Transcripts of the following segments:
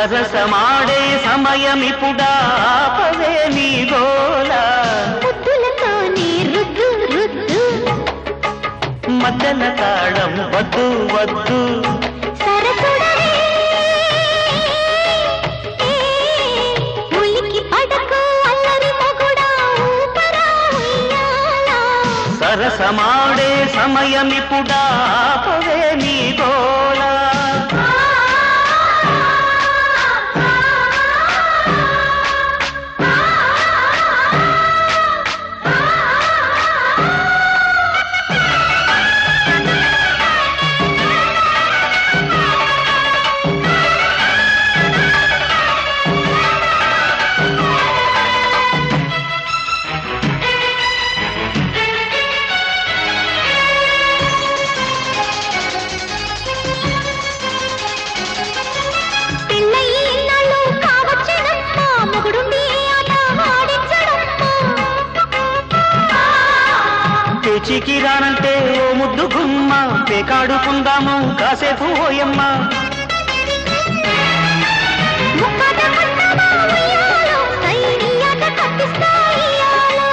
సరసమాడే సమయమిపుడా ఆపవే నీ గోలా ముద్దులతోనే రుద్దు రుద్దు మద్దన తాళం వద్దు వద్దు సరసుడరే ఉలికి పడకు అల్లరి మొగుడా ఊపరా ఉయ్యాలా సరసమాడే సమయమిపుడా ఆపవే నీ గోలా పెళ్ళయి ఇన్నాళ్ళు కావచ్చునమ్మా మొగుడుండి ఆట ఆడించడమ్మా పేచికి రానంటే ఓ ముద్దు గుమ్మ పేకాడుకుందాము కాసేపు ఓయమ్మ ముక్కాట కట్టమా ఉయ్యాలో సైడి ఆట కట్టిస్తా ఇయ్యాలో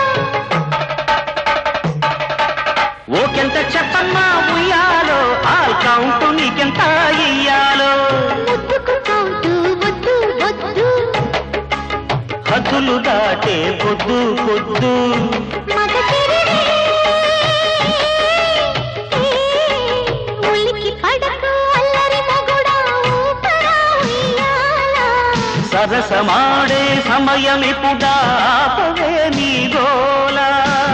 ఓకెంత చెప్పమ్మా ఉయ్యాలో ఆ కౌంటు నీకెంత ఇయ్యాలో ముద్దుకు కౌటు వద్దు వద్దు హద్దులు దాటే పొద్దు పొద్దు మగ తిరిగే ఉలికి పడకు అల్లరి మొగుడా ఊపరా ఉయ్యాలా సరసమాడే సమయమిపుడా ఆపవే నీ గోలా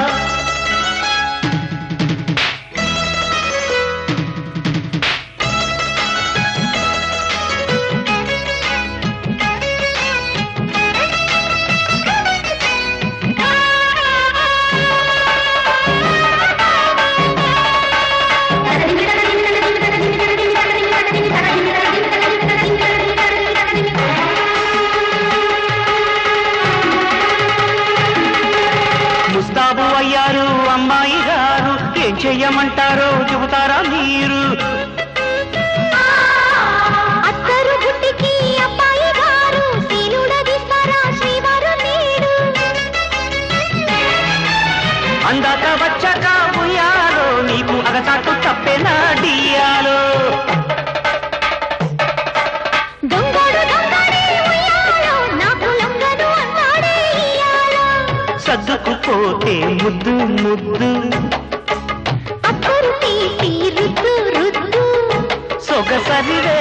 ముస్తాబు అయ్యారు అమ్మాయి గారు ఏం చెయ్యమంటారో చెబుతారా మీరు అత్తరు గుడ్డికి అబ్బాయి గారు శీలుడదిస్తారా శ్రీవారు నీడు అందాక వచ్చాక ఉయ్యాలో నీకు అగచాటు తప్పేనా డియాలో దొంగడు దొంగడే ఉయ్యాలో నాకు లొంగదు అన్నాడే ఇయ్యాలో సర్దుకుపోతే ముద్దు ముద్దు అక్కరు తీసి రుద్దు రుద్దు సొగసరివే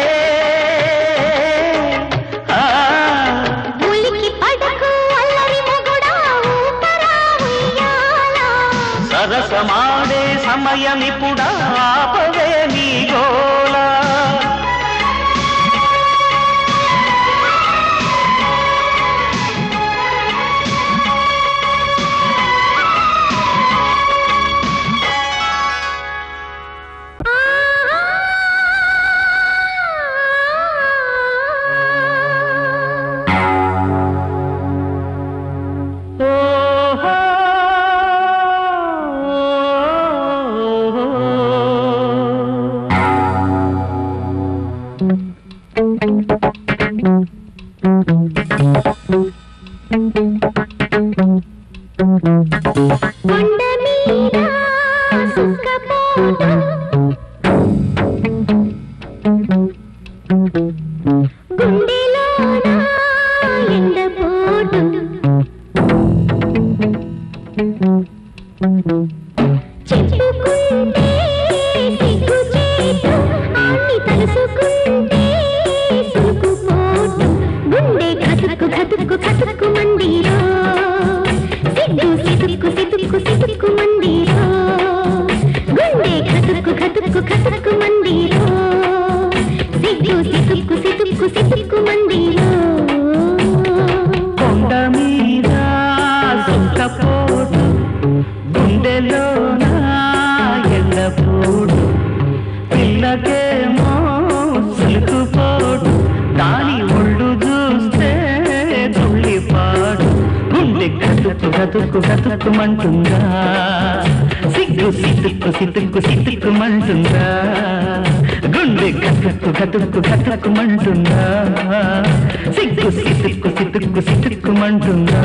ఆ, ఉలికి పడకు అల్లరి మొగుడా ఊపరా ఉయ్యాలా సరసమాడే సమయమిపుడా ఆపవే నీ గోలా ఓహో కొండ మీద సుఖపోటు గుండెలోన ఎండపోటు చెప్పుకుంటే సిగ్గుచేటు ఆన్ని తలుసుకుంటే సురుకుపోటు గుండె కతుక్కు కతుక్కు కతుక్కు మందిరో సిగ్గు సితుక్కు సితుక్కు సితుక్కు మందిరో గుండె కతుక్కు కతుక్కు కతుక్కు మందిరో సిగ్గు సితుక్కు సితుక్కు సితుక్కు మందిరో కొండ మీద సుఖపోటు గుండెలోన ఎండపోటు పిల్లకేమో సిలుకుపోటు దాని ఒళ్ళు చూస్తే తుళ్ళిపాడు గుండె గతుకు గతుకు గతుకుమంటుందా సిగ్గు సితుక్కు సితుక్కు సితుక్కుమంటుందా గుండె గతుక్కు గతుక్కు గతుక్కుమంటుందా సిగ్గు సితుక్కు సితుక్కు సితుక్కుమంటుందా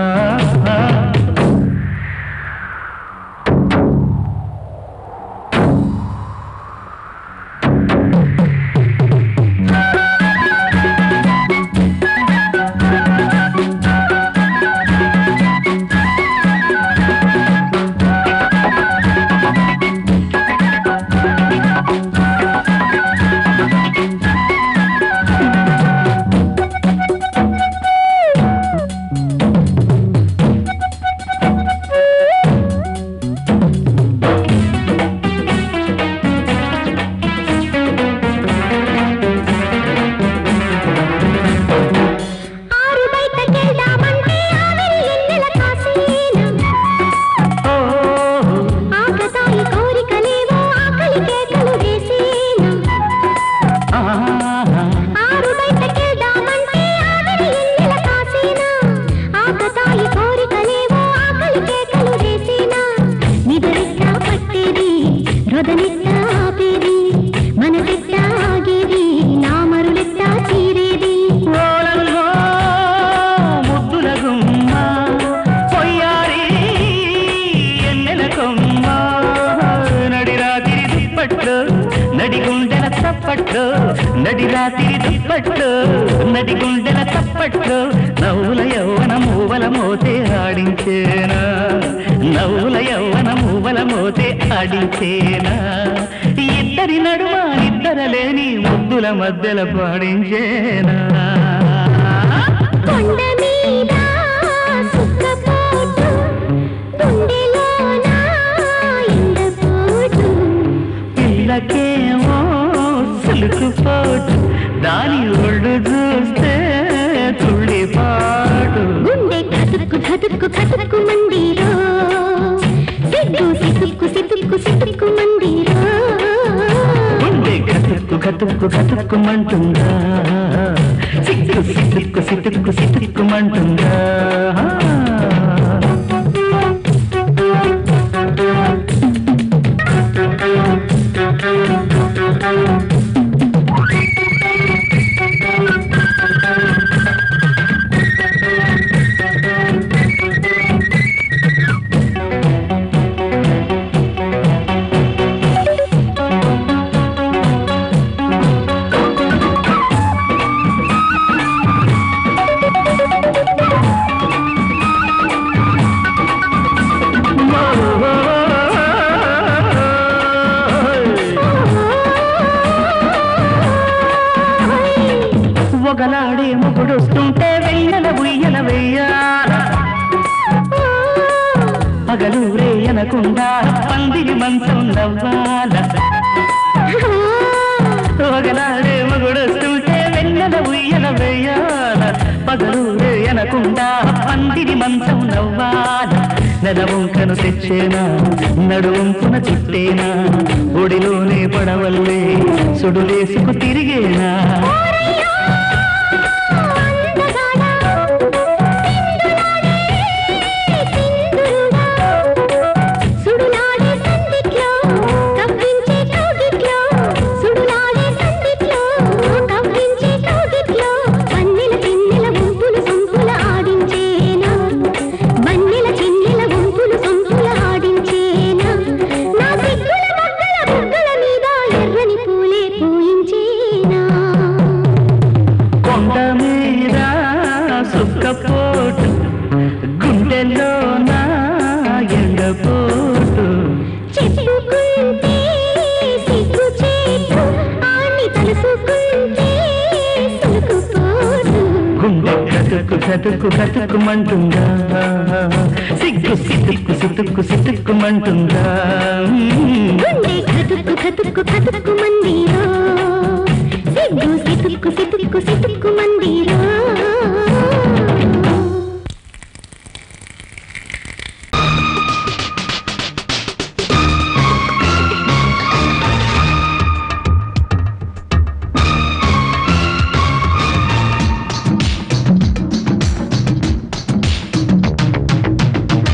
ఆరు బయటకెళ్దామంటే ఆవిరి ఎన్నెల కాసేన ఓ ఆకతాయి కోరికలేవో ఆకలి కేకలు వేసేన ఆహా ఆరు బయటకెళ్దామంటే ఆవిరి ఎన్నెల కాసేన ఆకతాయి కోరికలేవో ఆకలి కేకలు వేసేన నిదరెట్ట పట్టేది రొదనెట్ట ఆపేది మనసెట్ట ఆగేది నామరులెట్ట చీరేది ఓలల్లో ముద్దుల గుమ్మ పొయ్యారి ఎన్నెల కొమ్మ నడిరాతిరి దుప్పట్లు నడిగుండెల చప్పట్లు నడిరాతిరి దుప్పట్లు నడిగుండెల చప్పట్లు నవ్వుల యౌవన మూవల మోతే ఆడించేనా నవ్వుల యౌవన మూవల మోతే ఆడించేనా ఇద్దరి నడుమ ఇద్దరలేని ముద్దుల మధ్యల పాడించేనా కొండ మీద సుక్కపోటు గుండెలోన ఎండపోటు పిల్లకేమో సులుకుపోటు దాని ఒళ్ళు చూస్తే తుళ్ళిపాటు గుండె కతుక్కు కతుక్కు కతుక్కు మందిరో సిగ్గు సితుక్కు సితుక్కు సితుక్కు మందిరో గుండె గతుక్కు గతుక్కు గతుక్కుమంటుందా సిక్కు సితుక్కు సితుక్కు సితుక్కుమంటుందా ఒకలాడే ముగుడొస్తుంటే వెయ్యల ఉయ్యల వెయ్యాల పగలు రేయనకుండా పందిరి మంచం నవ్వాల ఒకలాడే మగుడొస్తుంటే వెన్నెల ఉయ్యల వేయాల పగలు రేయనకుండా పందిరి మంచం నవ్వాల నెలవంకను తెచ్చేనా నడువంపున చుట్టేనా ఒడిలోనే పడవల్లే సుడులేసుకు తిరిగేనా సుడులాడే సందిట్లో కవ్వించే కౌగిట్లో సుడులాడే సందిట్లో కవ్వించే కౌగిట్లో వన్నెల చిన్నెల గుంపులు సొంపుల ఆడించేనా వన్నెల చిన్నెల గుంపులు సొంపుల ఆడించేనా నా సిగ్గుల మొగ్గల బుగ్గల మీద ఎర్రని పూలే పూయించేనా కొండ మీద సుక్కపోటు గుండెలో నా ఎండపోటు చెప్పుకుంటే సిగ్గు చేటు ఆని తలుసుకుంటే సులుకుపోటు గుండె గతుకు గతుకు గతుకుమంటుందా సిగ్గు సితుక్కు సితుక్కు సితుక్కుమంటుందా గుండె కతుక్కు కతుక్కు కతుక్కు మందిరో సిగ్గు సితుక్కు సితుక్కు సితుక్కు మందిరో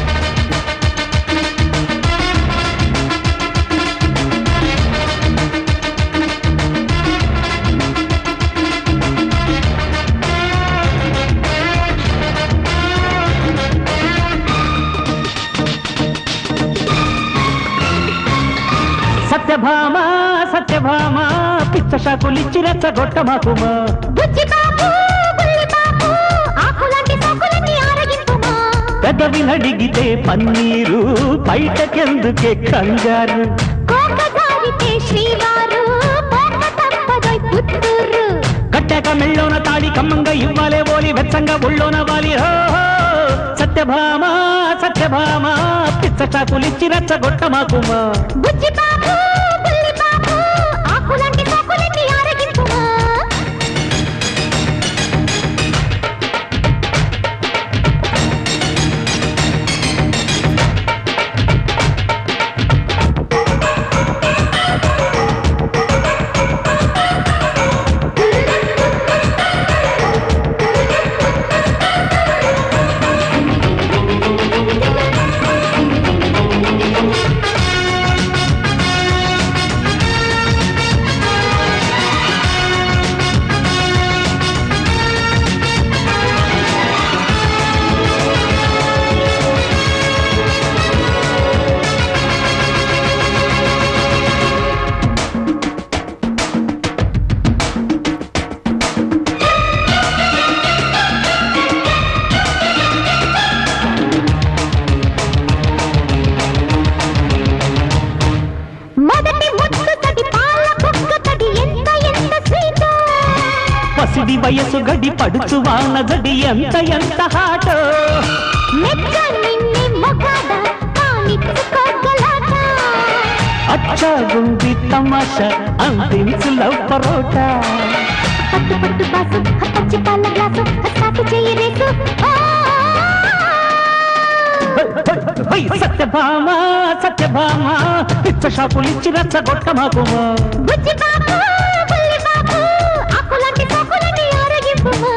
ఆ సత్యభామ సత్యభామ పిచ్చ షాకులిచ్చి రెచ్చగొట్టమాకుమా బుజ్జి బాబు బుల్లి బాబు ఆకులాంటి సోకులన్నీ ఆరగింపుమా పెదవి నడిగితే పన్నీరు బయటకెందుకే కంగారు కోక జారితే శ్రీవారు పోక తప్పదోయ్ పుత్తూరు కట్టాక మెళ్ళోన తాడి కమ్మంగా ఇవ్వాలే ఓలి వెచ్చంగా ఒళ్ళోన వాలి హో హో. సత్యభామ సత్యభామ పిచ్చ చాకులిచ్చి రెచ్చగొట్టమాకుమా బుజ్జి బాబు బుల్లి బాబు ఆకులాంటి సోకులన్నీ ఆరగింపుమా మొదటి ముద్దు తడి పాల బుగ్గ తడి ఎంత ఎంత స్వీట్ పసిడి వయసు గడి పడుచు వాన జడి ఎంత ఎంత హాటో మెచ్చ నిన్ని మొగాడ కానిచ్చుకోగలట అచ్చాగుంది తమాషా అందించు లవ్ పరోటా పట్టు పట్టు బాసు పచ్చి పాల గ్లాసు స్టార్ట్ చేయి రేసు ఆ! హై, సత్యభామ సత్యభామ పిచ్చ షాపులిచ్చి రెచ్చగొట్టమాకుమా బుజ్జి బాబు బుల్లి బాబు ఆకులాంటి సోకులని ఆరగింపుమా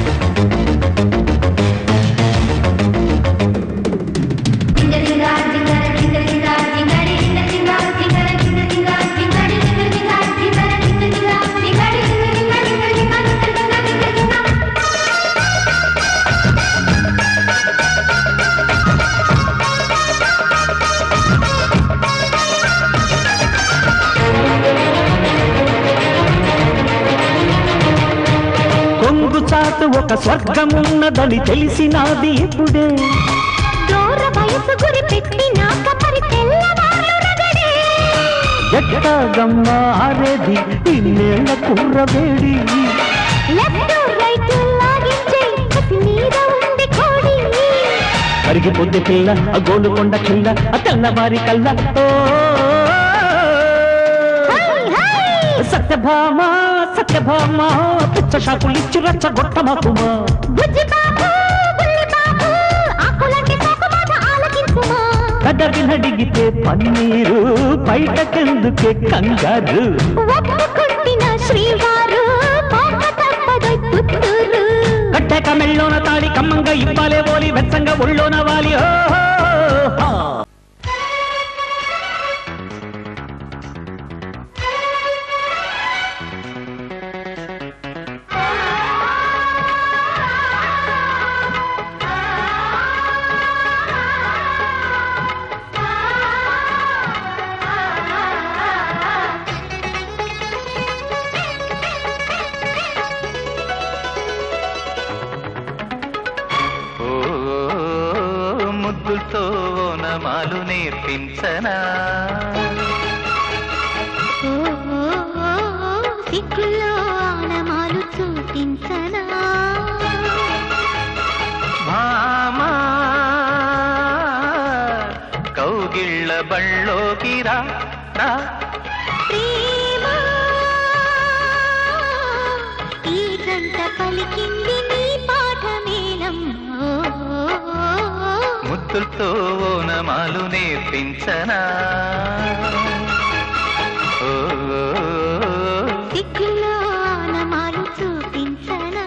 కొంగు చాటు ఒక స్వర్గమున్నదని తెలిసినాది ఇప్పుడే దూర వయసు గురి పెట్టి నాక పరి తెల్లవారు రగడే ఎట్టాగమ్మ ఆరేది ఇన్నేళ్ల కుర్రవేడి లెఫ్ట్ రైట్ లాగించే కసి మీద ఉంది కోడి కరిగిపోద్ది పిల్ల ఆ గోలుకొండ కిల్ల ఆ తెల్లవారి కల్ల ఓ హై హై సత్యభామ సత్యభామ పిచ్చ షాకులిచ్చి రెచ్చగొట్టమాకుమా బుజ్జి బాబు బుల్లి బాబు ఆకులాంటి సోకు మాట ఆలకించుమా కదవి నడిగితే పన్నీరు బయటకెందుకే కంగారు ఒప్పుకుంటిన శ్రీవారు పోక తప్పదోయ్ పుత్తూరు కట్టాక మెళ్ళోన తాడి కమ్మంగా ఇవ్వాలే ఓలి వెచ్చంగా ఒళ్ళోన వాలి హో హో. ఓ ముద్దుతో నమాలు నేర్పించనా ఓ, ఓ, ఓ, సిగ్గులో ఆనమాలు చూపించనా భామా కౌగిళ్ళ బళ్ళోకి రా రా ప్రేమ ఈ గంట పలికింది నీ పాఠమేలం ఓ, ఓ, ఓ, ఓ. ముద్దులతో నమాలు నేర్పించనా ఓ సిగ్గులో ఆనమాలు చూపించనా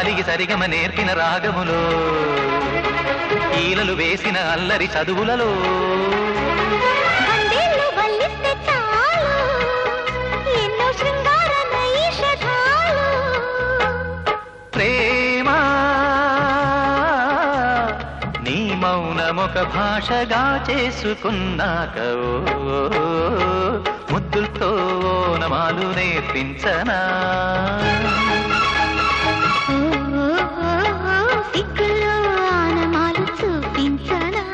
గాలికి సరిగమ నేర్పిన రాగములో ఈలలు వేసిన అల్లరి చదువులలో వందేళ్ళు వల్లిస్తే చాలు ఎన్నో శృంగార నైషధాలు ప్రేమ నీ మౌనమొక భాషగా చేసుకున్నాక ఓ, ముద్దులతో నమాలు నేర్పించనా ఓ, ఓ, ఓ, ఓ, సిగ్గులో ఆనమాలు చూపించనా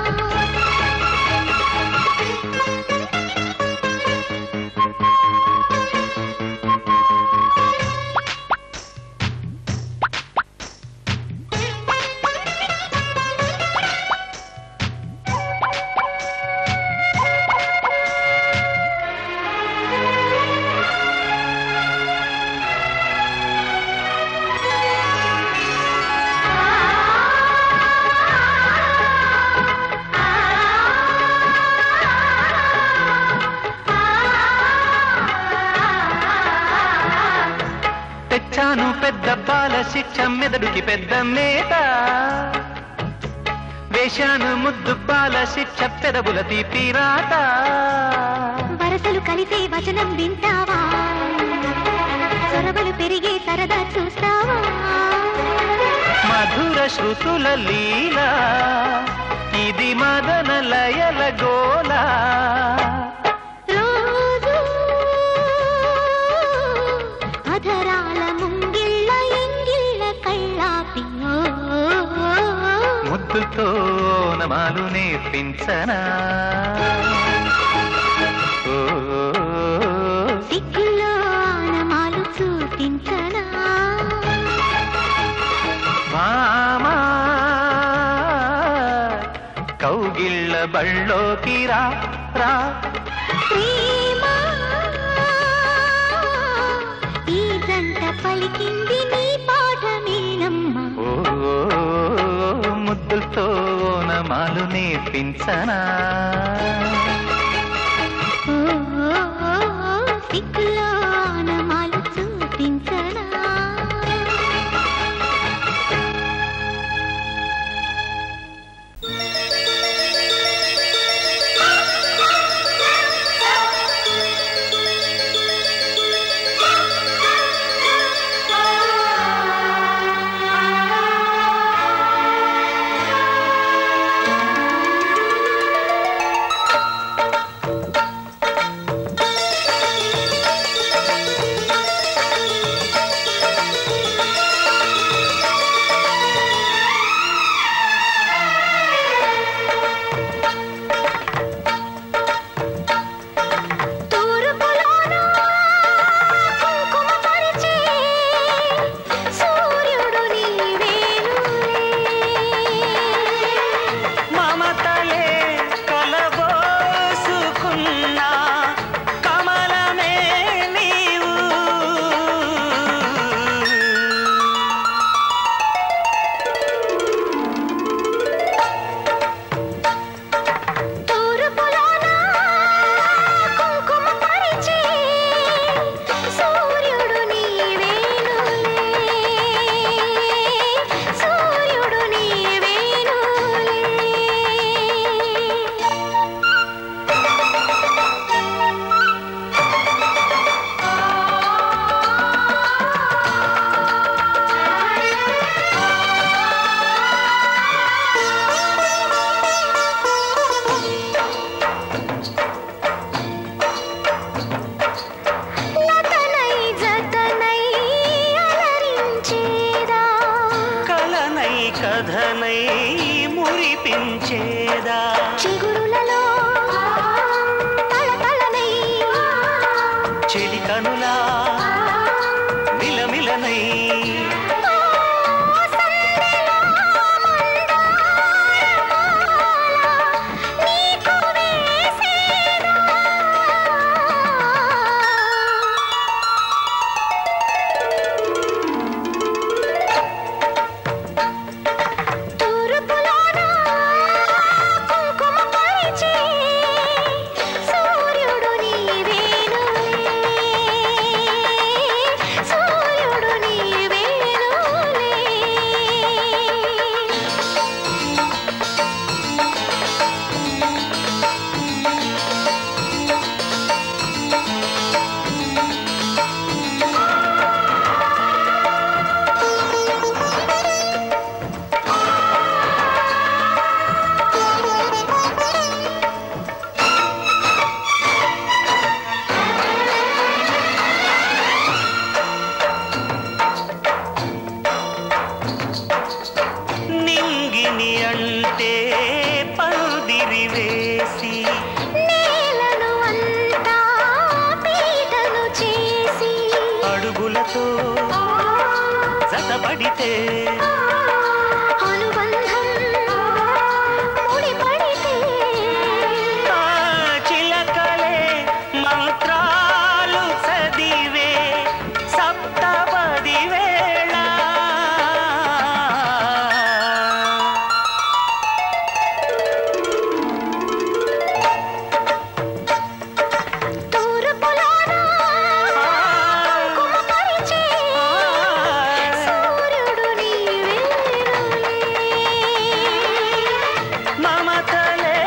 తెచ్చాను పెద్ద పాల శిక్ష మెదడుకి పెద్ద మేత వేశాను ముద్దు పాల శిక్ష పెదవుల తీపిరాత వరసలు కలిసే వచనం వింటావా చొరవలు పెరిగే సరదా చూస్తావా మధుర శృతుల లీల ఇది మదన లయల గోల రోజు అధరాల ముంగిళ్ళ ఎంగిళ్ళ కళ్ళాపి ఓ, ఓ, ఓ, ఓ. ముద్దుతో నమాలు నేర్పించనా ఓ, సిగ్గులో ఆనమాలు చూపించనా భామా కౌగిళ్ళ బళ్ళోకి రా రా ప్రేమ ఈ జంట పలికింది నీ పాఠమేనమ్మా ఓ ముద్దులతో నమాలు నేర్పించనా ఓ, ఓ, ఓ, ఓ, సిగ్గులో ఆనమాలు చూపించనా తూర్పులోన కుంకుమ పరిచే సూర్యుడు నీవేనులే మమతలే కలబోసుకున్న కమలమే నీవు తూర్పులోన కుంకుమ పరిచే సూర్యుడు నీవేనులే సూర్యుడు నీవేనులే లతనై జతనై అలరించేదా కలనై కథనై మురిపించేదా చిగురులలో తళతళనై చెలి కనులా మిలమిలనై సందెలా మందారమాల నీకు వేసేదా తూర్పులోన కుంకుమ పరిచే సూర్యుడు నీవేనులే ముడిపడితే అనుబంధం ముడిపడితే ఆ చిలకలే మంత్రాలు చదివే సప్తపది వేళ తూర్పులోన కుమకరించే సూర్యుడు నీవేనులే. మమతలే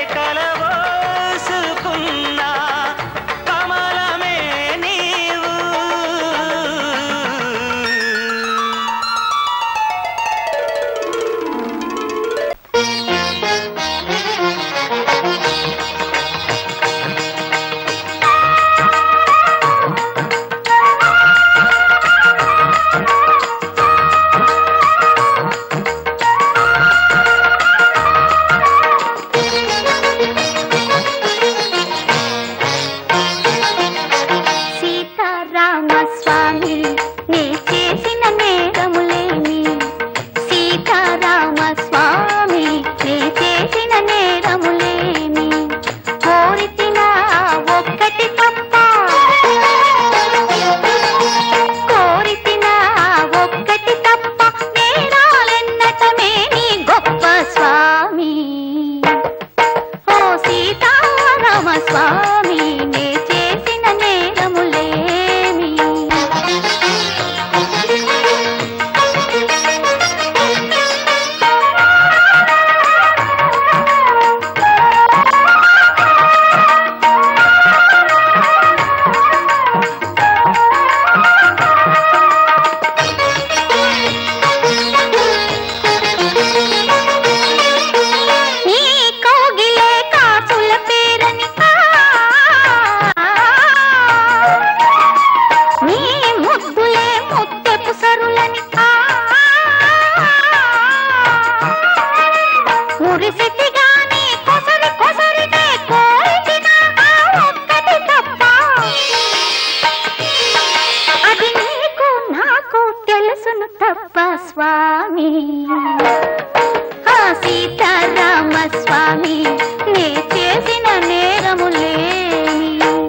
కలవోసుకున్న కమలమే నీవు సీతారామ స్వామి నే చేసిన నేరములేమి సీతారామ స్వామి నే చేసిన నేరములేమి కోరితిన ఒక్కటి తప్ప కోరితిన ఒక్కటి తప్ప నేరాలెన్నటమే నీ గొప్ప స్వామి ఓ సీతారామ స్వామి నే చేసిన నేరములేమి నీ కోగిలే కాసుల పేరని నీ ముద్దులే ముత్తెపు సరులని మురిసిటి గాని కొసరి కొసరినే కోరిన ఒక్కటి తప్ప అది నీకు నాకు తెలుసును తప్ప స్వామి ఆ సీతారామ స్వామి నే చేసిన నేరములేమి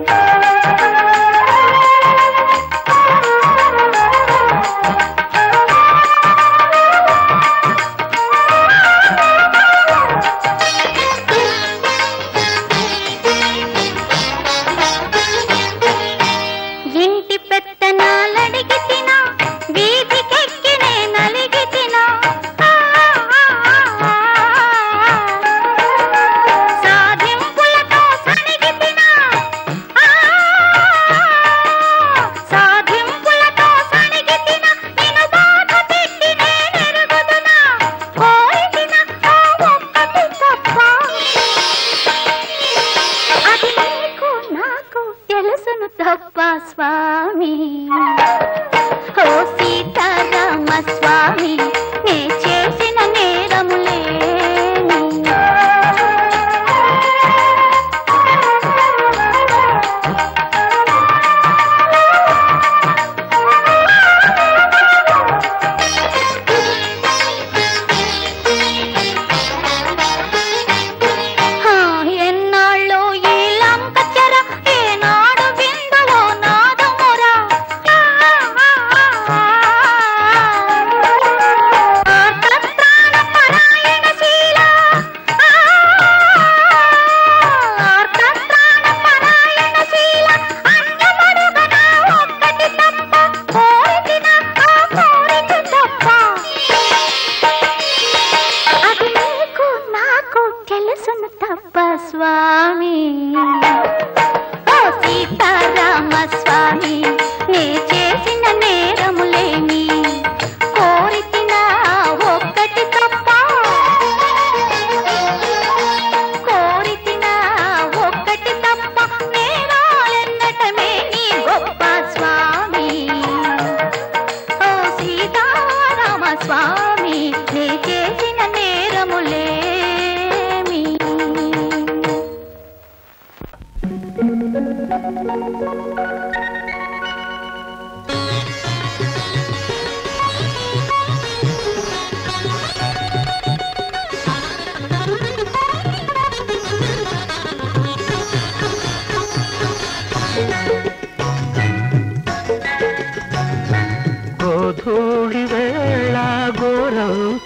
ఇంటి పెత్తనాలడిగి తినా వీధికెక్కి నే నలిగి తినా సాధింపులతో సణిగి తినా సాధింపులతో సణిగి తినా నిన్ను బాధ పెట్టి నేనెరుగుదునా కోరితిన ఆ ఒక్కటి తప్ప అది నీకు నాకు తెలుసును తప్ప స్వామి ఓ సీతారామ స్వామి నే చేసిన నేరములేమి హా, ఎన్నాళ్ళో ఈ లంక చెర ఏనాడు విందువో నాదమురా ఆర్తత్రాణ పరాయణ శీల ఆర్తత్రాణ పరాయణ శీల అన్యమడుగన ఒక్కటి తప్ప కోరితిన ఆ కోరిక తప్ప అది నీకు నాకు తెలుసును తప్ప స్వామి ఓ సీతారామ స్వామి నే చేసిన నేరములేమి కోరితిన ఒక్కటి తప్ప కోరితిన ఒక్కటి తప్ప నేరాలెన్నటమే నీ గొప్ప స్వామి ఓ సీతారామ స్వామి నే చేసిన నేరములేమి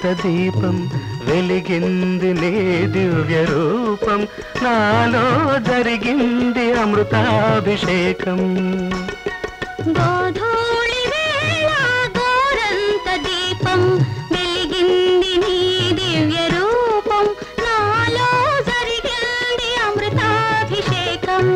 దీపం వెలిగింది నీ దివ్య రూపం నాలో జరిగింది అమృతాభిషేకం గోధూళి వేళ గోరంత దీపం వెలిగింది నీ దివ్య రూపం నాలో జరిగింది అమృతాభిషేకం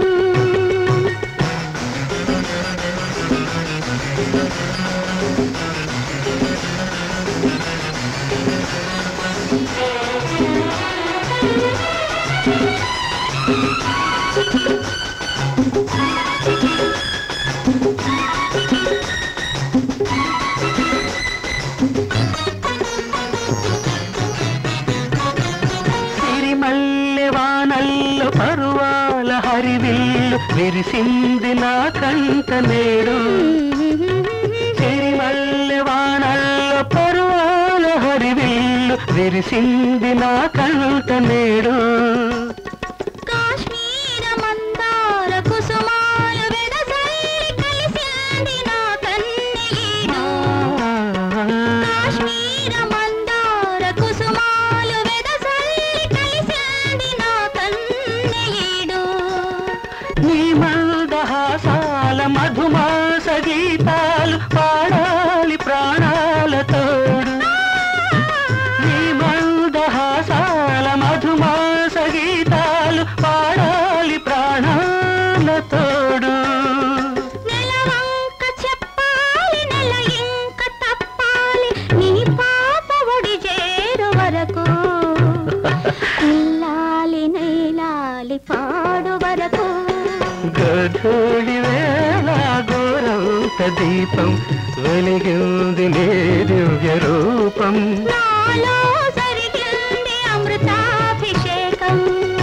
సిరిమల్లె వానల్లో పరువాల హరివిల్లు విరిసింది నా కంట నేడు సిరిమల్లె వానల్లో పరువాల హరివిల్లు విరిసింది నా కంట నేడు కాశ్మీర మందార కుసుమాలు వెదజల్లి కలిసింది నా కన్నీడు కాశ్మీర మందార కుసుమాలు వెదజల్లి కలిసింది నా కన్నీడు నీ మందహాసాల మధుమాస గీతాలు పాడాలి ప్రాణాల తోడు నీ మందహాసాల మధుమాస గీతాలు పాడాలి ప్రాణాల తోడు నెలవంక చెప్పాలి నెల ఇంక తప్పాలి నీ పాప ఒడి చేరు వరకు నిల్లాలి నీలాలి పాడు వరకు గధూళి వేళ గోరౌత దీపం వెలిగింది నీ దివ్య రూపం నాలో జరిగింది అమృతాభిషేకం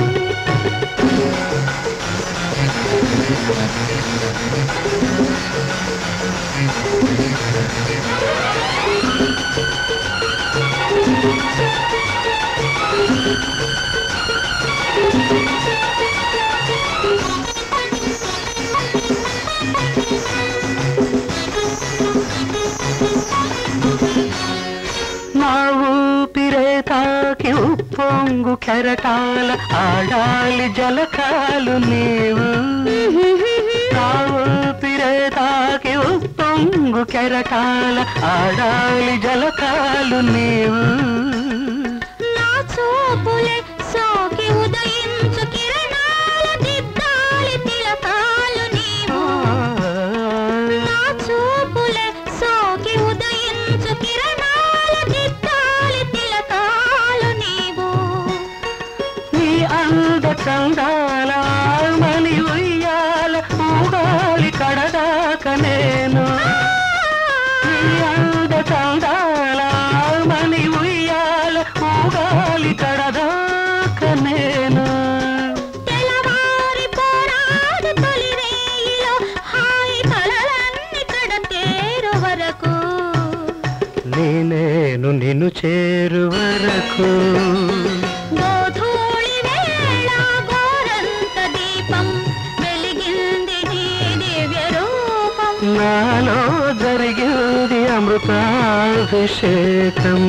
నా ఊపిరే తాకి ఉప్పొంగు కెరటాల ఆడాలి జలకాలు నీవు నా ఊపిరే తాకి ఉప్పొంగు కెరటాల ఆడాలి జలకాలు నీవు నా చూపులే సోకి ఉదయించు కిరణాల దిద్దాలి తిలకాలు నీవు నా చూపులే సోకి ఉదయించు కిరణాల దిద్దాలి తిలకాలు నీవు నీ అంద చందాల మని ఉయ్యాల ఊగాలి కడదాక నేను నీ అంద చందాల మని ఉయ్యాల ఊగాలి కడదాక నేను తెల్లవారి పోరాడు తొలి రేయిలో హాయి కలలన్నీ కడతేరు వరకు నీ నేను నిన్ను చేరు వరకు గోధూళి వేళ గోరంత దీపం వెలిగింది నీ దివ్య రూపం నాలో జరిగింది అమృతాభిషేకం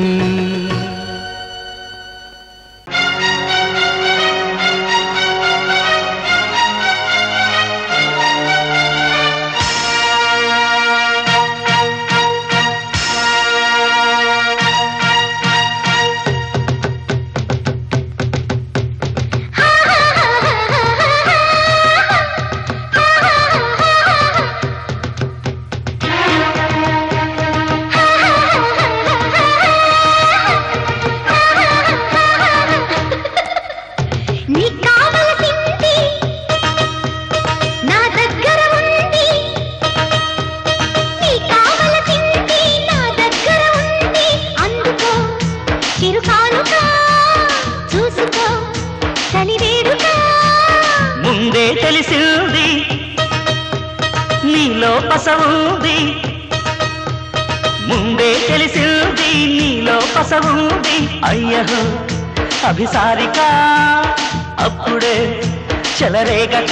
నీకు కావలసింది నా దగ్గర ఉంది నీకు కావలసింది నా దగ్గర ఉంది అందుకో చిరుకానుక చూసుకో చలివేడుక ముందే తెలిసింది నీలో పసవుంది ముందే తెలిసింది నీలో పసవుంది అయ్యహో అభిసారిక అప్పుడే చెలరేగక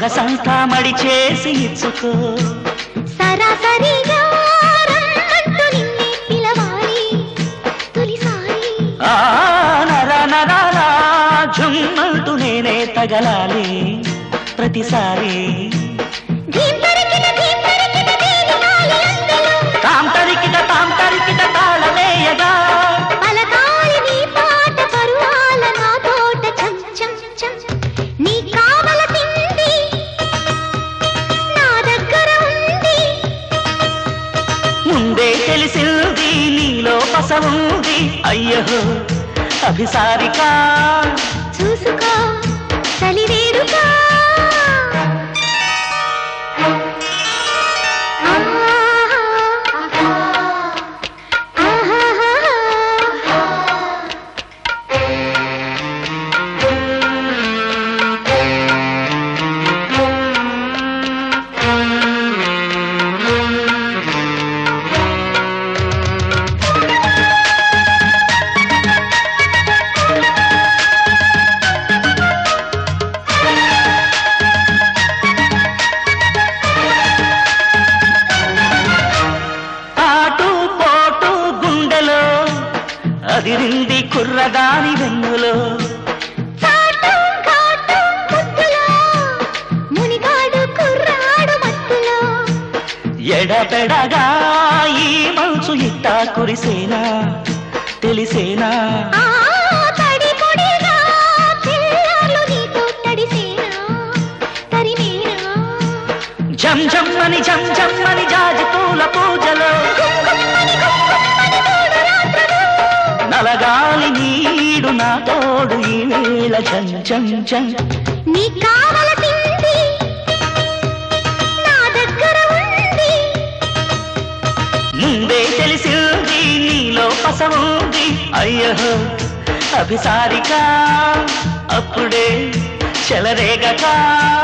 సొగసంతా మడి చేసి ఇచ్చుకో సరాసరిగా రమ్మంటూ నిన్నే పిలవాలి తొలిసారి ఆ నర నరాలా జుమ్మంటూ నేనే తగలాలి ప్రతిసారి ధీం తరికిన ధీం తరికిన తేలినాలి అందలో తాం తరికిట తాం తరికిట తాళవేయగా పలకాలి నీ పాట పరువాల నా తోట చం చం చం నీ కావల తిండి నా దగ్గర ఉంది ముందే తెలిసింది నీలో పసవుంది అయ్యో అభిసారికా చూసుకో చలివేడుగా ఆటు పోటు గుండెలో అదిరింది కుర్రదాని వెన్నులో చాటు ఘాటు ముద్దులో మునిగాడు కుర్రాడు మత్తులో ఎడబెడగా ఈ మంచు ఇట్టా కురిసేనా తెలిసేనా ఆ తడి పొడిగా పిల్లలు నీతో తడిసేనా తరిమేనా జం జమ్మని జం జమ్మని జాజి పూల పూజలో గుమ్గుమ్మని గుమ్గుమ్మని మూడు రాత్రులు నలగాలి నీడు నా తోడు ఈ వేళ జం జం జం నీ కావల తిండి నా దగ్గర ఉంది ముందే తెలిసింది నీలో పసవుంది అయ్యో అభిసారిక అప్పుడే చెలరేగకా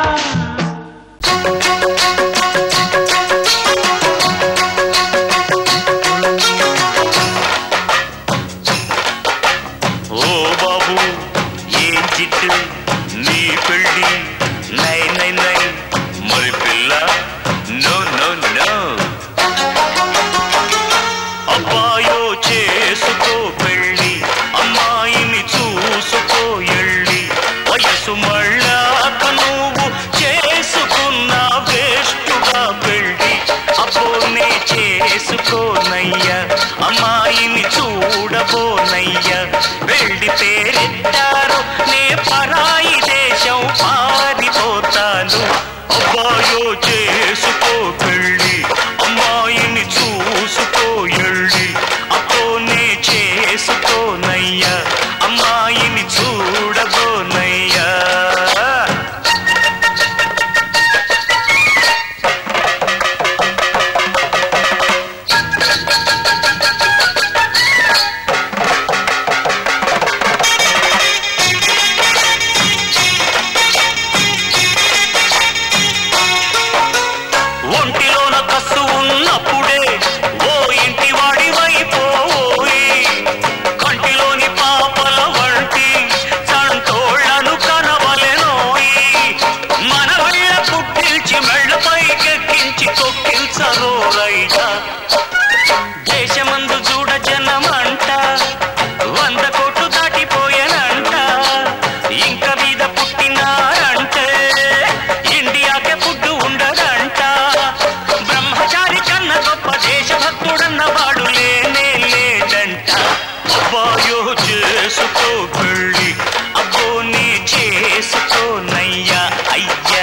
ఓ బాబు ఏం చిట్టు నీ పెళ్ళి నై నై నై మరి పిల్ల నో నో నో అబ్బాయో చేసుకో పెళ్ళి అమ్మాయిని చూసుకో ఎళ్ళి వయసు మళ్ళాక నువ్వు చేసుకున్న వేస్టుగా పెళ్ళి అబ్బోనే చేసుకోనయ్యా అమ్మాయిని చూడబోనయ్యా వెళ్ళి పేరెత్తారు నే పరాయి దేశం పారిపోతాను అబ్బాయో చేసుకో పెళ్ళి అమ్మాయిని చూసుకో ఎళ్ళి అబ్బోనే చేసుకోనయ్యా అమ్మాయిని చూడబోనయ్యా ఒంటిలోన కస్సు ఉన్నప్పుడే ఓ ఇంటి వాడి వైపోయి కంటిలోని పాపల వంటి చంటోళ్లను కనవలెనోయి మన వల్ల పుట్టించి మెళ్ళ పైకెక్కించి తొక్కించరో రైట దేశమందు చూడ జనమంట వంద కోట్లు దాటిపోయానంట ఇంక మీద పుట్టినారంటే ఇండియాకే పుట్టు ఉండదంట బ్రహ్మచారి కన్న గొప్ప దేశభక్తుడన్న వాడు లేనే లేదంట అబ్బాయో చేసుకో పెళ్ళి అబ్బో నీ చేసుకోనయ్యా అయ్యా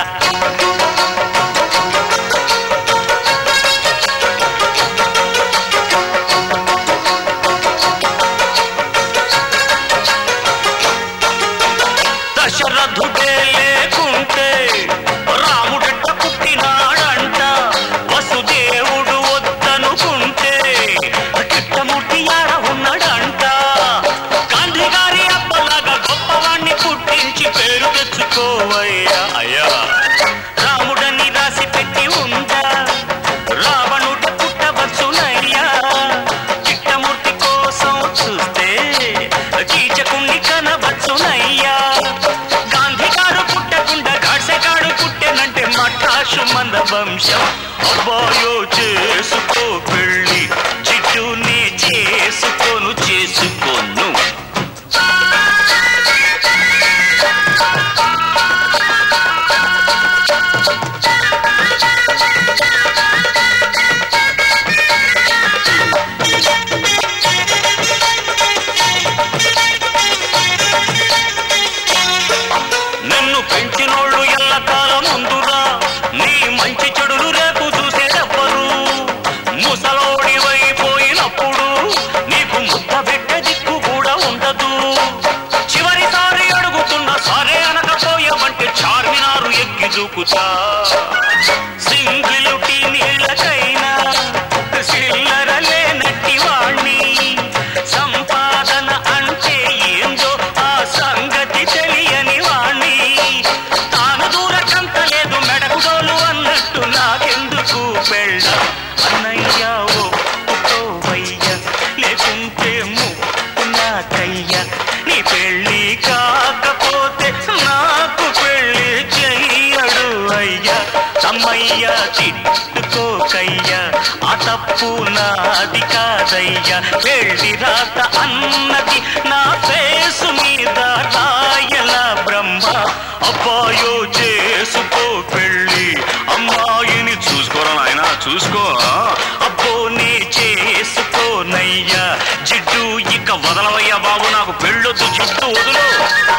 దశరథుడే లేకుంటే రాముడెట్ట పుట్టినాడంట వసుదేవుడు వద్దనుకుంటే కిట్టముట్టి ఆడ ఉన్నాడంట గాంధీ గారి అబ్బ బతుకా సింగిలుటి నీళ్ళకైనా చిల్లర లేనట్టి వాణ్ణి సంపాదన అంటే ఏందో ఆ సంగతి తెలియని వాణ్ణి తాను దూరకంత లేదు మెడకుడోలు అన్నట్టు నాకెందుకు పెళ్ళ అన్నయ్య ఒప్పుకోవయ్య లేకుంటే ముప్పు నాకయ్య నీ పెళ్ళి కాకపోతే నాకు పెళ్ళి చెయ్యడు అయ్యా తమ్మయ్య తిట్టుకోకయ్యా ఆ తప్పు నాది కాదయ్యా పెళ్ళి రాత అన్నది నా ఫేసు మీద రాయల బ్రహ్మ అబ్బాయో చేసుకో పెళ్ళి అమ్మాయిని చూసుకోరా నాయన చూసుకో అబ్బో నే చేసుకోనయ్యా జిడ్డు ఇక వదలవయ్యా బాబు నాకు పెళ్ళొద్దు జిడ్డు వదులు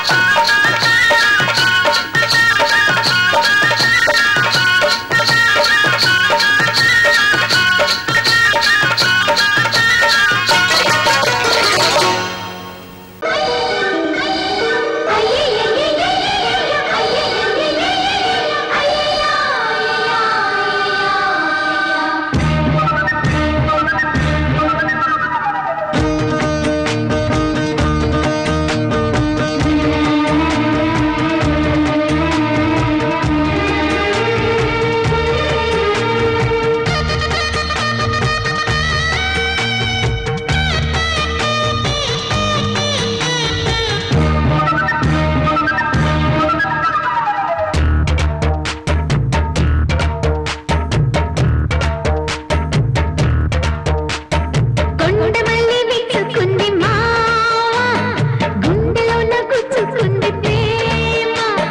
కొండమల్లి విచ్చుకుంది మావా గుండెలోన గుచ్చుకుంది ప్రేమ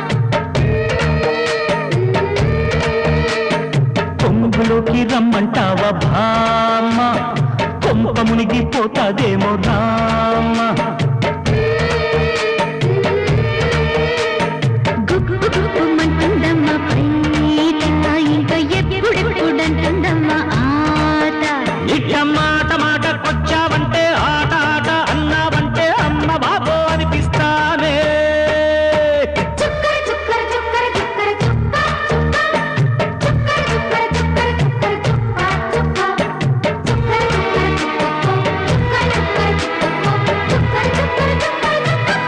కొంగులోకి రమ్మంటావా భామ కొంప మునిగిపోతాదేమో రామ గుప్పు గుప్పుమంటుందమ్మ ప్రీత ఇంకా ఎప్పుడెప్పుడంటుందమ్మ ఆట ఇట్ట మాట మాట కొచ్చావంటే ఆట ఆట అన్నావంటే అమ్మ బాబో అనిపిస్తానే చుక్కర చుక్కర చుక్కర చుక్కర చుక్క చుక్క చుక్కర చుక్కర చుక్కర చుక్క చుక్క చుక్క చుక్కర చుక్కర చుక్కర చుక్కర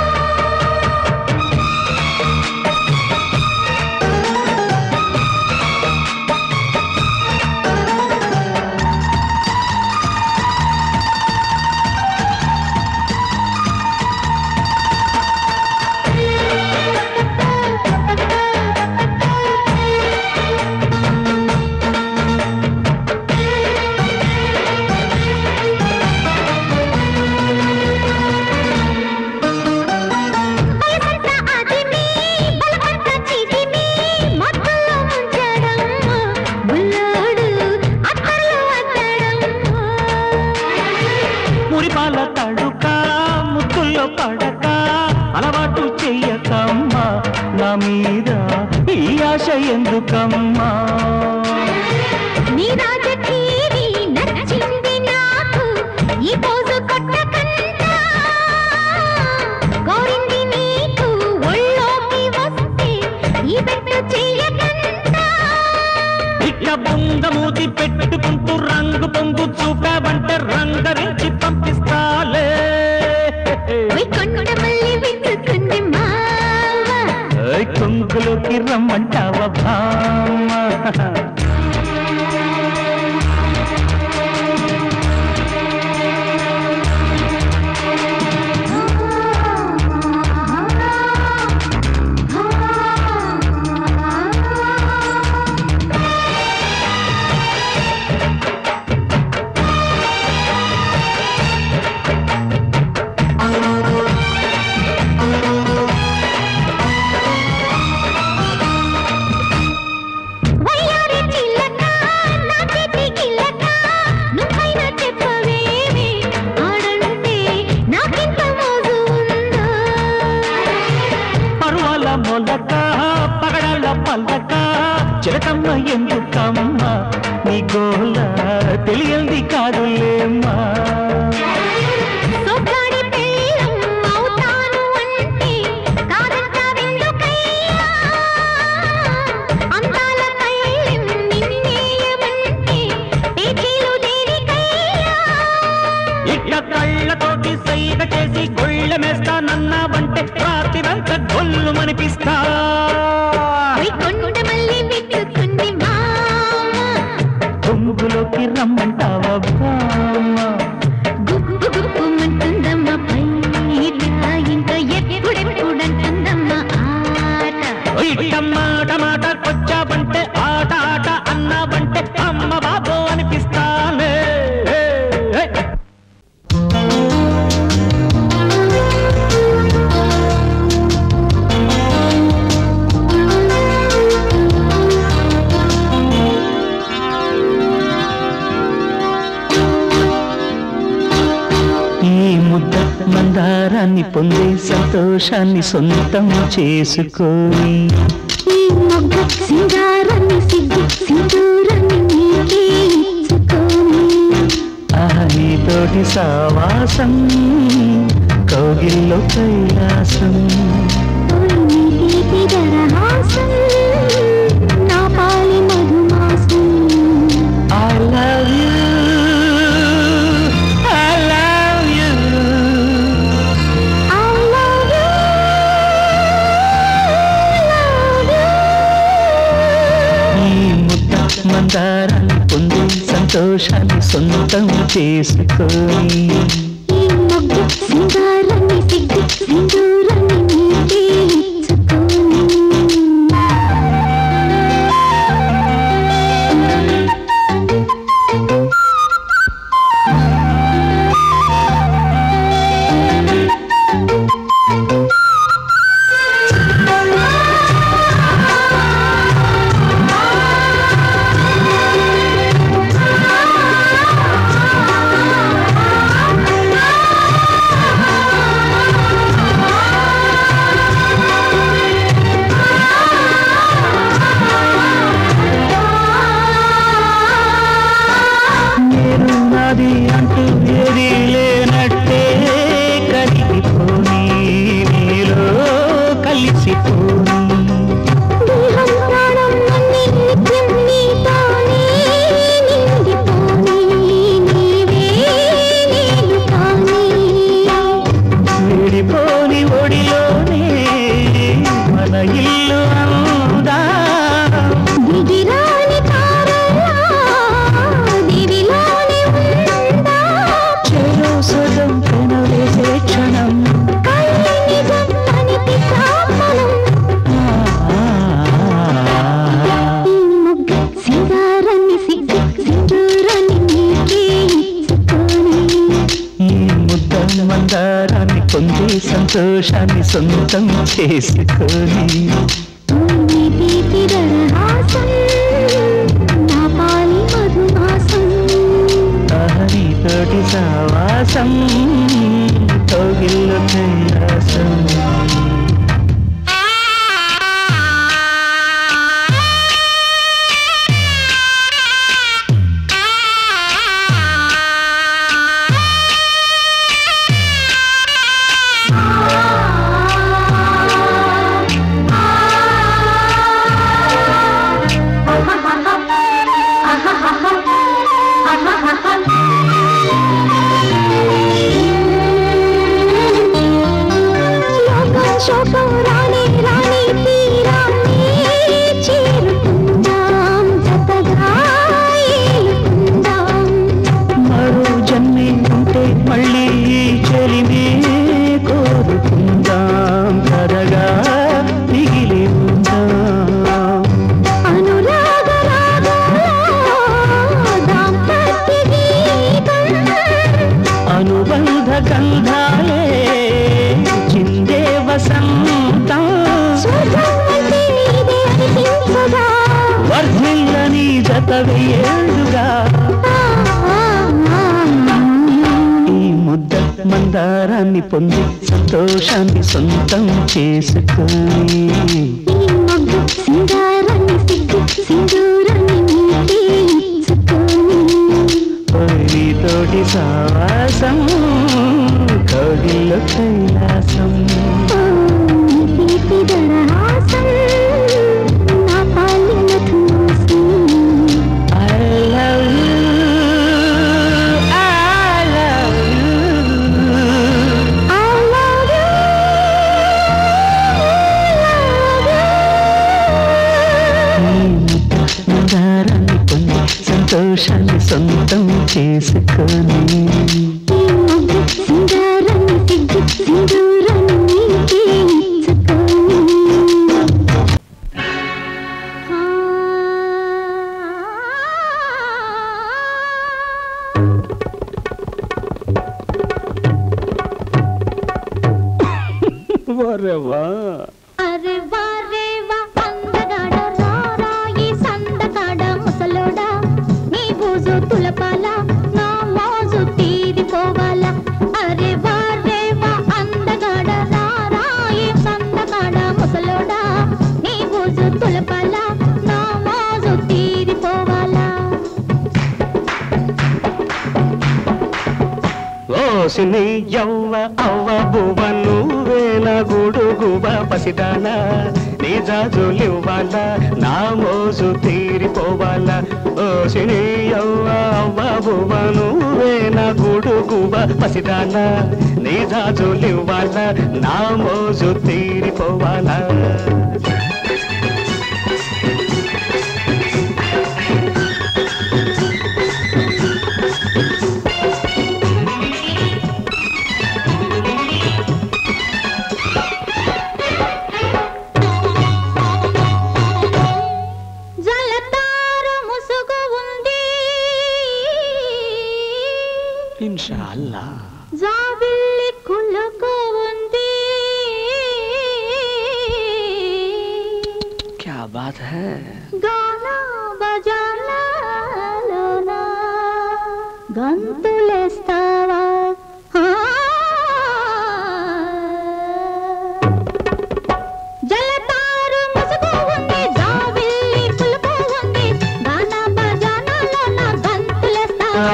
బలపంత ఆదిమి బలపంత చిదిమి మత్తులో ముంచడమ్మ బుల్లాడు అత్తర్లో అత్తడమ్మ మురిపాల తడుక ముద్దుల్లో పడక అలవాటు చెయ్యకమ్మా నా మీద ఈ ఆశ ఎందుకమ్మా నీ రాజకీరి నచ్చింది నాకు ఈ పోజు కొట్టకంతా కోరింది నీకు ఒళ్ళోకి వస్తే ఈ బెట్టు చెయ్యకంతా ఇట్ల బొంగ మూతి పెట్టుకుంటూ రంగు పొంగు చూపావంటే రంగరించి పంపిస్తాలే ఓయ్ కొండ మళ్ళీ విచ్చుకుంది మావా ఏయ్, కొంగులోకి రమ్మంటావా భామ వయ్యారి చిల్లక నా చేతి గిల్లక నువ్వైనా చెప్పవేమి ఆడంటే నాకింత మోజు ఉందా పరువాల మొలక పగడాల పల్లక చిలకమ్మ ఎందుకమ్మ నీ గోల తెలియంది కాదులేమ్మా సొగ్గాడి పెళ్ళం అవుతాను అంటే కాదంటావెందుకయ్యా టమాట మాట కొచ్చావంటే ఆట ఆట అన్నావంటే అమ్మ బాబో అనిపిస్తానే ఏ, ఏ. ఈ ముద్ద మందారాన్ని పొందే సంతోషాన్ని సొంతం చేసుకోని ఈ మొగ్గ సింగారాన్ని సిగ్గు సింధూరాన్ని నీకే ఇచ్చుకోని ఆహా నీతోటి సావాసం కౌగిల్లో కైలాసం తోయి నీ తీపి దరహాసం నా పాలి మధుమాసం I love you I love you I love you, love you. ఈ ముద్ద మందారాన్ని పొందే సంతోషాన్ని సొంతం చేసుకొని ఈ మొగ్గ సింగారాన్ని సిగ్గు సింధూరాన్ని నీకే ఇచ్చుకోని నేను నాది అంటూ ఏది లేనట్టే కలిగిపోని నీలో కలిసిపోని దేహం ప్రాణం అన్ని నిత్యం నీతోనే నిండిపోని నీవే నేను కాని విడిపోని ఒడిలోనే మన ఇల్లు అందా దిగిరాని తారలా దివిలోనే ఉందా చెరో సగం కనవేసే క్షణం కళ్ళి నిజం అనిపిస్తామనం ఈ మొగ్గ సింగారాన్ని సిగ్గు సింధూరాన్ని నీకే ఇచ్చుకోని ఈ ముద్ద మందారాన్ని పొందే సంతోషాన్ని సొంతం చేసుకొని తోయి తీపి దరహాసం నా పాలి మధుమాసం తోటి సావాసం కౌగిల్లో కైలాసం లోకం శోకం రాని రాని తీరాన్ని చేరుకుందాం జతగా ఏలుకుందాం మరో జన్మే ఉంటే మళ్ళీ ఈ చెలిమే కోరుకుందాం కదగా మిగిలి ఉందాం అనురాగ రాగంలో దాంపత్య గీతం అనుబంధ గంధాలే చిందే వసంతం స్వర్గం అంటే ఇదే అనిపించగా వర్ధిల్లని జత వెయ్యేళ్ళుగా ఈ ముద్ద మందారాన్ని పొంది సంతోషాన్ని సొంతం చేసుకొని ఈ మొగ్గు సింగారాన్ని సిగ్గు సింధూరాన్ని నీకే ఇచ్చుకోని తోటి సావాసం కౌగిల్లో కైలాసం తీపి దరహాసం నా పాలి మధుమాసం I love you, I love you. I love you, మందారాన్ని పొంది సంతోషాన్ని సొంతం చేసుకొని ఈ మొగ్గు సింగారాన్ని సిగ్గు సింధూరాన్ని నీకే ఇచ్చుకోని వరేవా అరే వారే వా అందగాడ రారా ఈ సందకాడ ముసలోడా నీ బూజు తులపాల నా మోజు తీరిపోవాలా అరే వారే వా అందగాడ రారా ఈ సందకాడ ముసలోడా నీ బూజు తులపాల నా మోజు తీరిపోవాలా ఓ సిని యవ్వ అవ్వ బువ్వ నువ్వేన గుడుగువ పసిదాన నీ జాజులివ్వాల నా మోజు తీరిపోవాలా ఓ సిని యవ్వ అవ్వ బువ్వ నువ్వేన గుడుగువ పసిదాన నీ జాజులివ్వాల నా మోజు తీరిపోవాలా జలతారు ముసుగు ఉంది ఇన్షా అల్లా జాబిల్లి కులుకు ఉంది క్యా బాత్ హై గానా బజానాలోనా గంతులేస్తావా ఆ. జలతారు ముసుగు ఉంది జాబిల్లి కులుకు ఉంది గానా బజానాలోన గంతులేస్తావా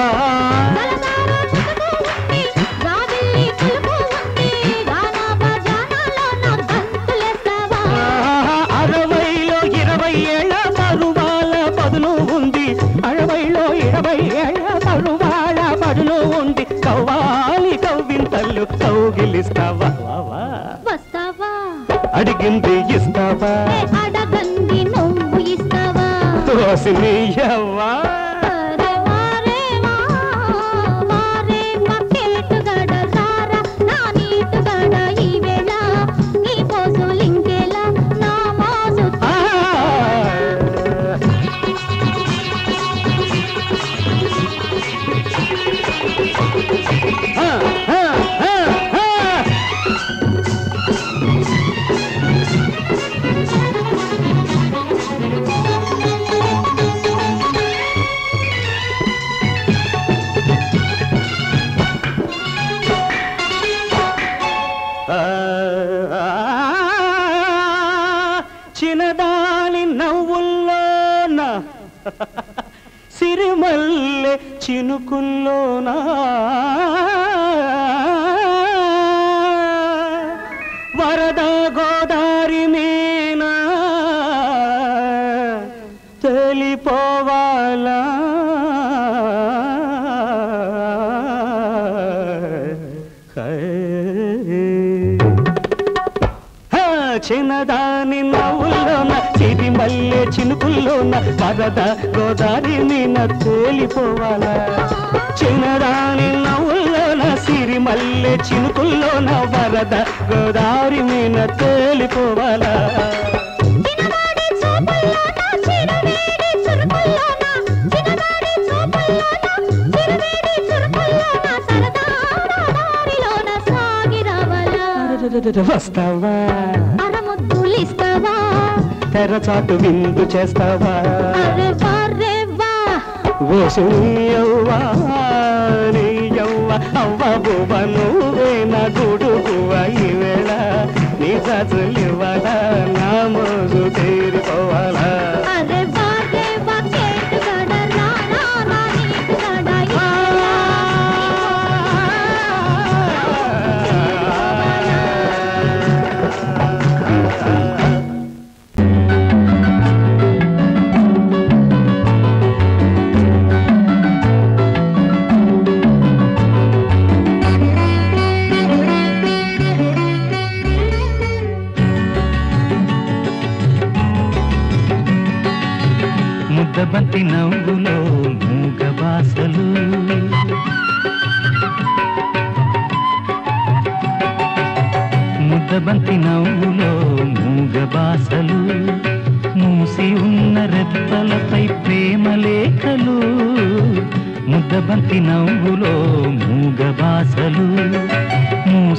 అరవైలో ఇరవై ఏళ్ళ తరువాల పదును ఉంది అరవైలో ఇరవై ఏళ్ళ తరువాల పదును ఉంది కవ్వాలి కవ్వింతల్లు కౌగిలిస్తావా వావా. వస్తావా అడిగింది ఇస్తావా ఏ అడగంది నువ్వు ఇస్తావా తోసిని యవ్వా అరే వారే వా, వారే వా కేటుగాడ సారా, నా నీటుగాడ ఈ వేళ, నీ పోసులింకేలా, నా మోజు ఆ. ఆ, ఆ, ఆ, ఆ. చిన్నదాని నవ్వుల్లోన సిరిమల్లె చినుకుల్లోనా వరద గోదారి మీనా తెలిపోవాలా హా, చిన్నదాని నవ్వుల్లోన చిరి మల్లె చినుకుల్లోన వరద గోదారి మీన తేలిపోవాలా చిన్నదాని నవ్వుల్లోన సిరి మల్లె చినుకుల్లోన వరద గోదారి మీన తేలిపోవాలా చిన్నవాడి చూపుల్లోన, చిరువేడి చురుకుల్లోన, చిన్నవాడి చూపుల్లోన, చిరువేడి చురుకుల్లోన, సరదాల దారిలోన సాగి రావాలా? వస్తావా అరముద్దులిస్తావా? తెరచాటు విందు చేస్తావా అరే వారే వా, ఓసుయ్యవ్వా నీయవ్వ అవ్వ బువ్వ నువ్వే నా గుడుగువ ఈవేళ నీ చదులివ్వాల నా మోజు తీరిపోవాలా అరే వారే వా, కేటుగాడ రా, రా, రా, నీటుగాడ ఈ వేళ, ముద్దబంతి నవ్వులో మూగ బాసలు ముద్దబంతి నవ్వులో మూగ బాసలు మూసి ఉన్న రెప్పలపై ప్రేమ లేఖలు ముద్దబంతి నవ్వులో మూగ బాసలు మూసి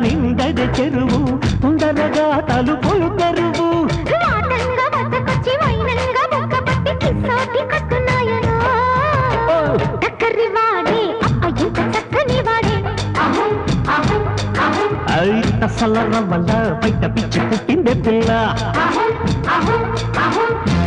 నిండది చెరువు ఉండరగా తలుపులు తెరువు వాటంగా వద్దకొచ్చి వైనంగా బొక్క పట్టి కిస్సోటి కట్టున్నాయనా టక్కరి వాడే అప్ప ఇంత చక్కని వాడే అహం అహం అహం ఐత సల్లర వల్ల బయట పిచ్చి పుట్టిందే పిల్ల అహం అహం అహం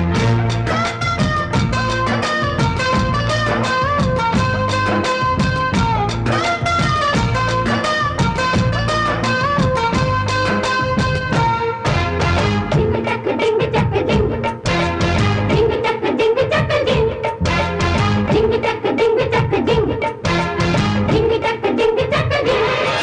డింగి చక్క డింగి చక్క డింగి డింగి చక్క డింగి చక్క డింగి డింగి చక్క డింగి చక్క డింగి డింగి చక్క డింగి చక్క డింగి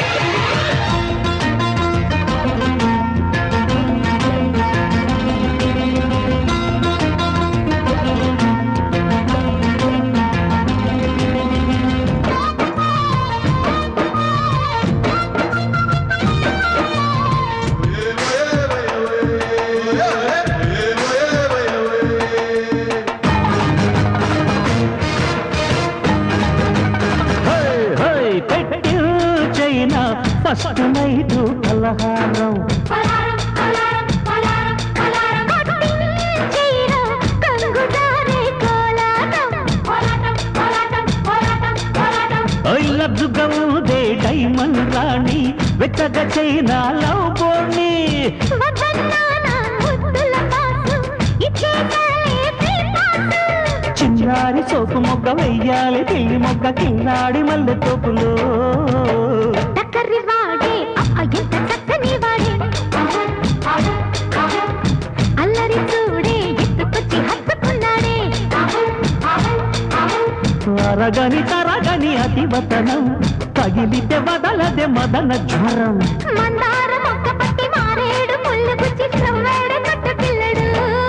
హై, హై, పెట్టి చైనా ఫస్ట్ నైట్ పలహారం పలారం పలారం పలారం పలారం కొట్టించీరా కంగుదారే కోలాటం కోలాటం కోలాటం కోలాటం కోలాటం లద్దుగా ఊదే డైమండ్ రాణి వెచ్చగా చైనా లవ్ బోర్ని వద్దన్నానా ముద్దుల పాసు ఇచ్చేసాలే ఫ్రీ పాసు చిన్నారి సోపు మొగ్గ వెయ్యాలి పిల్లి మొగ్గ కిన్నాడి మల్లె తోపులో టక్కరి వాడే అప్ప ఎంత చక్కని వాడే అహం, అహం, అహం. అల్లరి చూడే ఎత్తుకొచ్చి హత్తుకున్నాడే అహం, అహం, అహం. అరగని తరగని అతివతనం తగిలితే వదలదే మదన జ్వరం మందార మొక్క పట్టి మారేడు ముళ్ళు గుచ్చి నవ్వాడు కట్టు పిల్లడు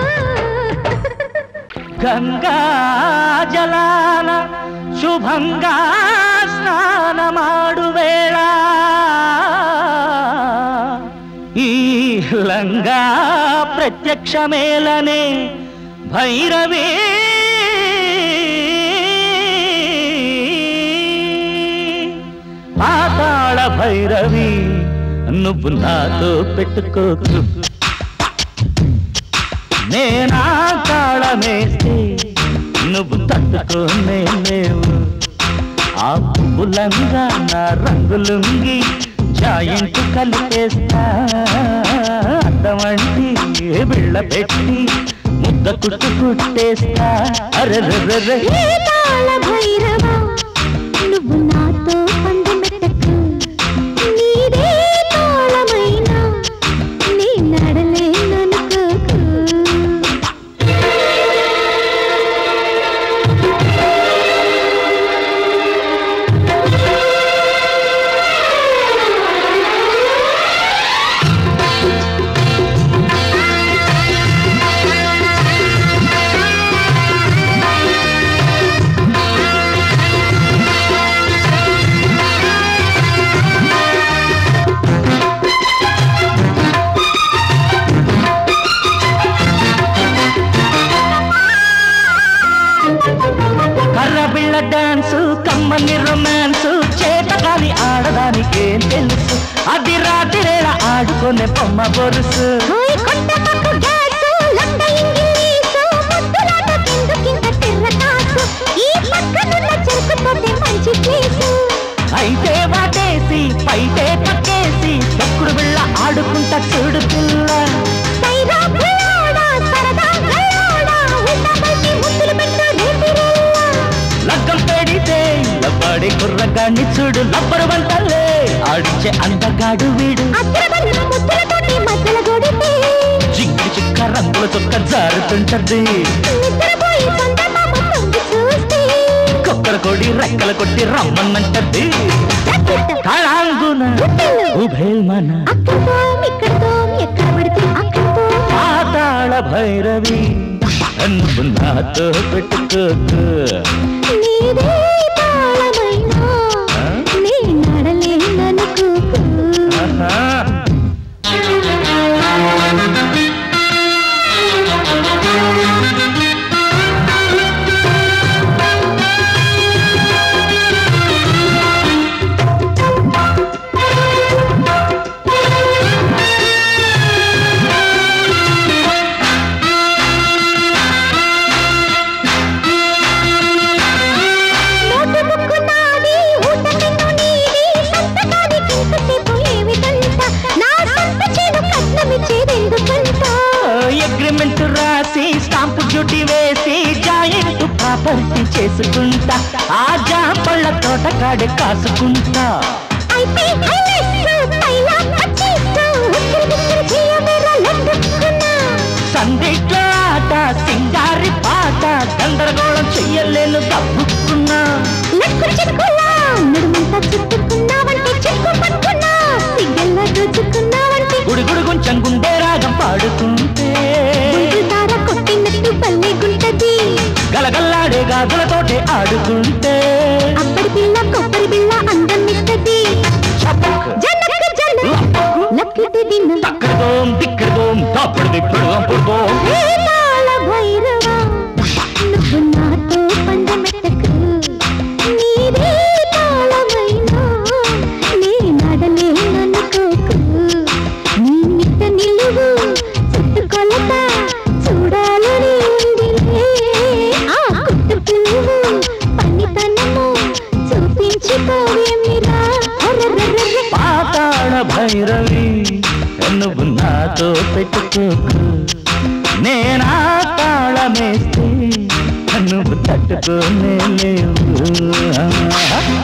గంగా జలాన శుభంగా స్నానమాడు వేళ ఈ లంగా ప్రత్యక్షమేలనే భైరవీ పాతాళ భైరవి నువ్వు నాతో పెట్టుకోకు నేనా తాళమేస్తే నువ్వు తట్టుకోనే లేవు ఆ పువ్వులంగా నా రంగులుంగి జాయింట్ కలిపేస్తా అద్దమంటి బిళ్ళ పెట్టి ముద్ద కుట్టు కుట్టేస్తా అరెరెరెరె ఏ తాళ భైరవా నువ్వు నాతో పందెం పెట్టకు నీదే తాళమైనా నీ నడలేననుకోకు కర్రబిళ్ళ డాన్స్ కమ్మని రొమాన్స్ చేతగాని ఆడదానికేం తెలుసు అది రాత్రివేళ ఆడుకునే బొమ్మ బొరుసు ఓయ్ కొంటపక్కు గ్యాసు లండ ఇంగిలీసు ముద్దులాట కిందుకింత తెర్ర కాసు ఈ పక్కనున్న చెరుకుతోటే మంచి ప్లేసు అయితే వాటేసి పైటే పక్కేసి తొక్కుడు బిళ్ళ ఆడుకుంటా చూడు పిల్ల సైరా పిల్లోడా సరదా గల్లోడా ఉండబట్టి ముద్దులు పెట్టు రేపిరేలా లగ్గం పెడితే లబ్బాడి కుర్రగాన్ని చూడు లబ్బరు వంటలే ఆడిచే అందగాడు వీడు అద్దరబల్ల ముద్దులతోటి మధ్యల గొడితే జింగి చిక్క రంగుల చుక్క జారుతుంటది నిద్రపోయి చందమామ తొంగి చూస్తే కొక్కల కొడి రెక్కల కొట్టి రమ్మన్నంటది రక్కిట్ట కళాంగున ఉభేల్మన అక్కడితో ఇక్కడితో ఎక్కడ పడితే అక్కడితో పాతాళ భైరవి నువ్వు నాతో పెట్టుకోకు నీదే తాళమైనా నీ నడలేననుకోకు ఆహా. కాటాడే కాసుకుంటా అయితే ఐలెస్సు, పైలా పచ్చీసు, ఉక్కిరి బిక్కిరి చేయమేరా లడ్డుకున్నా. సందిట్లో ఆట సింగారి పాట గందరగోళం చెయ్యలేను తప్పుకున్నా లక్కు చిక్కులా, నడుమంతా చుట్టుకున్నావంటే చిక్కు పట్టుకున్నా. సిగ్గల్లో దోచుకున్నావంటే గుడిగుడు కొంచెం గుండె రాగం పాడుతుంటే బుల్బుల్ తార కొట్టినట్టు భలేగుంటది. గలగల్లాడే గాజులతోటే ఆడుకుంటే అప్పటి పిల్ల కొబ్బరి బిళ్ళ అందం ఇస్తది చప్పక్ జనక జన లక్కిటి దిన తక్కడదోం దిక్కడదోం తప్పుడు దిక్కడదోం పుడుదోం వేదాల భైరవా నువ్వు నాతో పందెమెట్టకు నీదే తాళమైనా నే నడలేననుకోకు నీ మిట్ట నిలువు చుట్టుకొలత చూడాలని ఉందిలే ఆ కుట్టు పువ్వు పనితనము చూపించుకోవేమిరా అరెరెరెరె. పాతాళ భైరవి నువ్వు నాతో పెట్టుకోకు నేనా తాళమేస్తే నువ్వు తట్టుకోనే లేవు